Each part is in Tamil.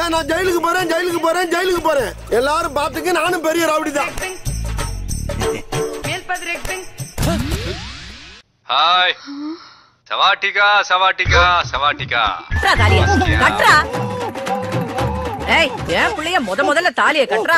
ஏன் நான் ஜெயிலுக்கு போறேன் ஜெயிலுக்கு போறேன் ஜெயிலுக்கு போறேன் எல்லாரும் பாத்துக்க நானும் பெரிய ரவுடி தான் ஹாய் சவாட்டிகா சவாட்டிகா சவாட்டிகா கட்டுறா தாலிய கட்டுறா ஏய் என் புள்ளைய முத முதல்ல தாலிய கட்டுறா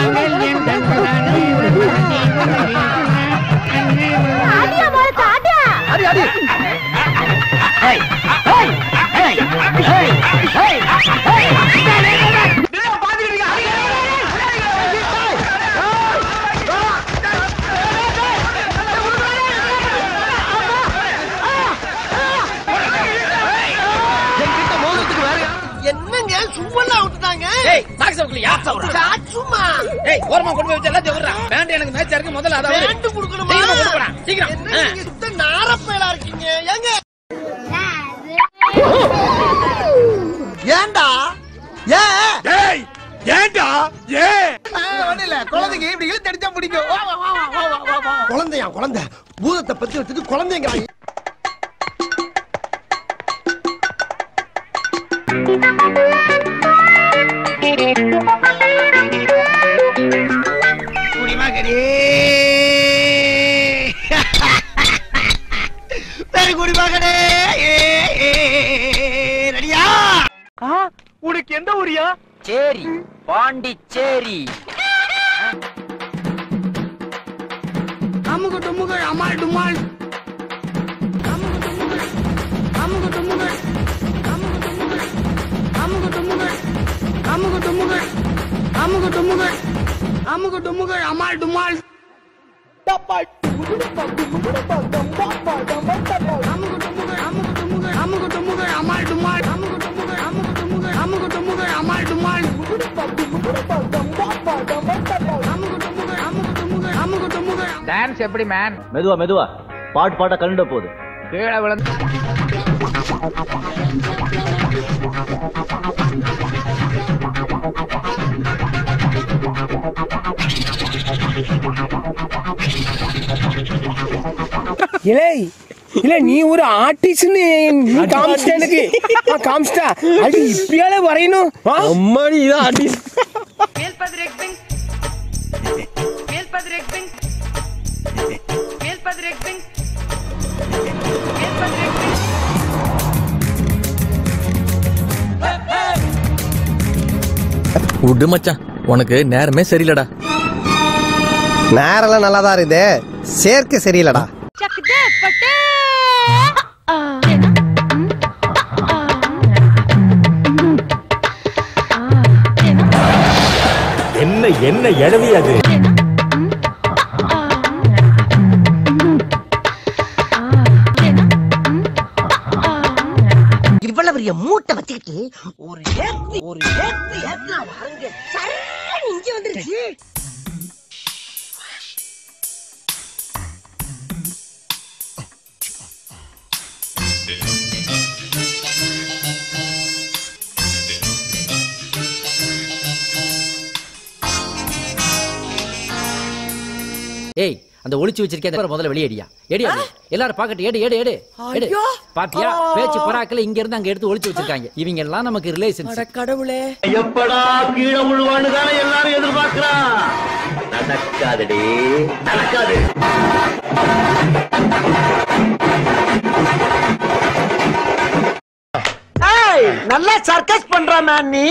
என்னங்க சும்மா விட்டுட்டாங்க ஏய் சாக்ஸ் சவுக்குல யார் சவுறா சும்மா ஏய் ஓரமா கொண்டு போய் வச்சு எல்லாத்தையும் விடுறா பேண்ட் எனக்கு மேட்சா இருக்கு முதல்ல அத விடு. பேண்ட் கொடுக்கணுமா சீக்கிரமா கொண்டு போடா சீக்கிரம் என்ன ஆ. நீங்க சுத்த நாரப்பயலா இருக்கீங்க ஏங்க ஏன்டா ஏன் ஏன்டா ஏன் ஒண்ணு இல்ல குழந்தைங்க இப்படி இழுத்து அடிச்சா பிடிக்கும் வா, வா, வா, வா, வா, வா, வா. குழந்தையா குழந்தை பூதத்தை பத்தி வச்சுட்டு குழந்தைங்க குடிமகனே பெரு குடிமகனே ஏ, ஏ, ரெடியா உனக்கு எந்த ஊரியா சேரி பாண்டிச்சேரி அமுக டுமுக அமால் டுமால் அமுக டுமுக அமுக டுமுக அமுக டுமுக அமுக டுமுக அமுக டுமுக அமுக டுமுக அமுக டுமுக அமால் டுமால் அமுக டுமுக அமுக டுமுக அமுக டுமுக அமால் டுமால் அமுக டுமுக அமுக டுமுக அமுக டுமுக அமால் டுமால் அமுக டுமுக அமுக டுமுக அமுக டுமுக டான்ஸ் எப்படி மேன் மெதுவா மெதுவா பாட்டு பாட்டா கலண்ட போகுது கீழே விழுந்து இலே இல்ல நீ ஒரு ஆர்டிஸ்ட்னு நீ காமிச்சிட்ட எனக்கு ஆ, காமிச்சிட்டா அது இப்பயால வரையணும் அம்மாடி இதான் ஆர்டிஸ்ட் விடு மச்சான் உனக்கு நேரமே சரியில்லடா நேரெல்லாம் நல்லா தான் இருக்குது சேர்க்க சரியில்லடா என்ன என்ன எழவி அது இவ்வளவு பெரிய மூட்டை வச்சுக்கிட்டு ஒரு ஏத்து ஒரு ஏத்து ஏத்து பாருங்க சரண் இங்க வந்துருச்சு ஏய் அந்த ஒளிச்சு வச்சிருக்கேன் அந்த முதல்ல வெளியேடியா எடி அது எல்லாரும் பாக்கட்டு எடு எடு எடு எடு ஐயோ. பாத்தியா பேச்சு பராக்கல இங்க இருந்து அங்க எடுத்து ஒளிச்சு வச்சிருக்காங்க இவங்க எல்லாம் நமக்கு ரிலேஷன்ஸ் அட கடவுளே எப்படா கீழே விழுவான்னு தானே எல்லாரும் எதிர்பார்க்கிறான் நடக்காதடி நடக்காது நல்லா சர்க்கஸ் பண்ற மேன் நீ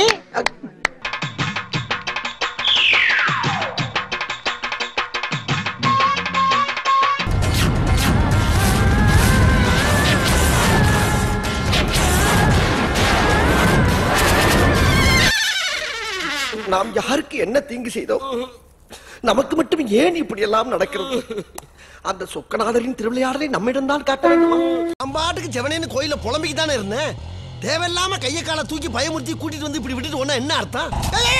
நாம் யாருக்கு என்ன தீங்கு செய்தோம் நமக்கு மட்டும் ஏன் இப்படி எல்லாம் நடக்கிறது அந்த சொக்கநாதரின் திருவிளையாடலை நம்மிடம் தான் காட்ட வேண்டுமா நம்ம பாட்டுக்கு ஜெவனேன்னு கோயில புலம்பிக்கு தானே இருந்தேன் தேவையில்லாம கைய காலை தூக்கி பயமுறுத்தி கூட்டிட்டு வந்து இப்படி விட்டுட்டு ஒண்ணா என்ன அர்த்தம்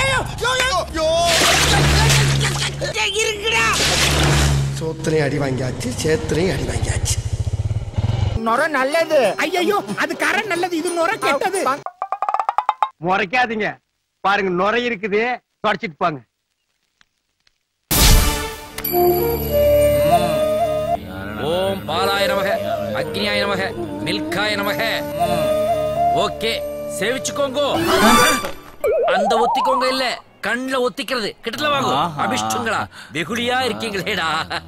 சோத்திரையும் அடி வாங்கியாச்சு சேத்திரையும் அடி வாங்கியாச்சு நொர நல்லது ஐயோ அது கரை நல்லது இது நொர கெட்டது முறைக்காதீங்க பாருங்க நுரை இருக்குது தொடச்சிட்டு போங்க ஓம் பாலாய நமக அக்னியாய நமக மில்காய நமக ஓகே சேவிச்சுக்கோங்கோ அந்த ஒத்திக்கோங்க இல்ல கண்ணுல ஒத்திக்கிறது கிட்டல வாங்க அபிஷ்டுங்களா வெகுளியா இருக்கீங்களேடா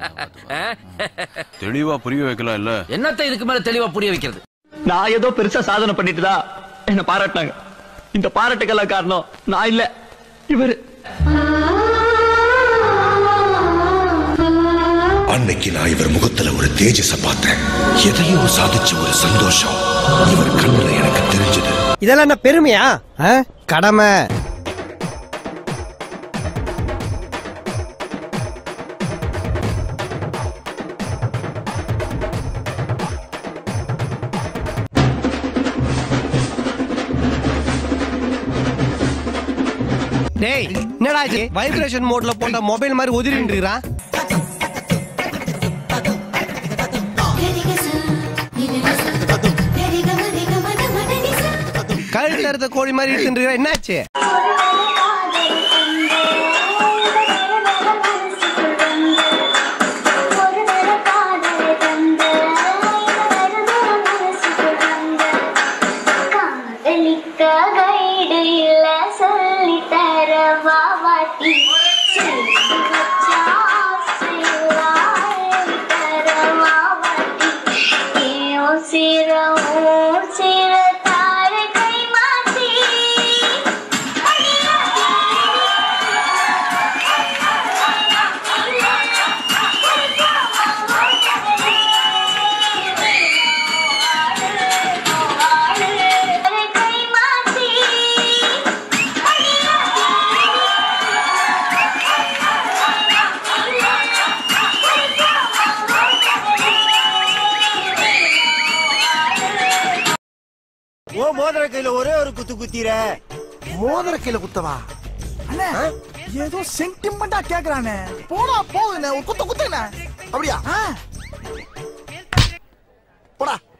தெளிவா புரிய வைக்கலாம் இல்ல என்னத்த இதுக்கு மேல தெளிவா புரிய வைக்கிறது நான் ஏதோ பெருசா சாதனை பண்ணிட்டுதா என்ன பாராட்டினாங்க இந்த பாராட்டுக்கெல்லாம் காரணம் நான் இல்ல இவரு அன்னைக்கு நான் இவர் முகத்துல ஒரு தேஜஸ பார்த்தேன் எதையோ சாதிச்ச ஒரு சந்தோஷம் இவர் கண்ணுல எனக்கு தெரிஞ்சது இதெல்லாம் என்ன பெருமையா ஆ? கடமை டேய் என்னடா இது வைப்ரேஷன் மோட்ல போட்ட மொபைல் மாதிரி ஒதிரின்னு இருக்கிறான் கழுத்துல இருந்த கோழி மாதிரி இருக்குன்ற என்னாச்சு கைடு இல்ல சொல்லி தர வாவாட்டி சிர சிர தார கை மாத்தி கை மாத்தி ஓ மோதிர கையில ஒரே ஒரு குத்து குத்திர மோதிர கையில குத்தவா அண்ணே ஏதோ சென்டிமெண்டா கேக்குறானே போடா போகுதுண்ணே ஒரு குத்து குத்துண்ணே அப்படியா ஆ போடா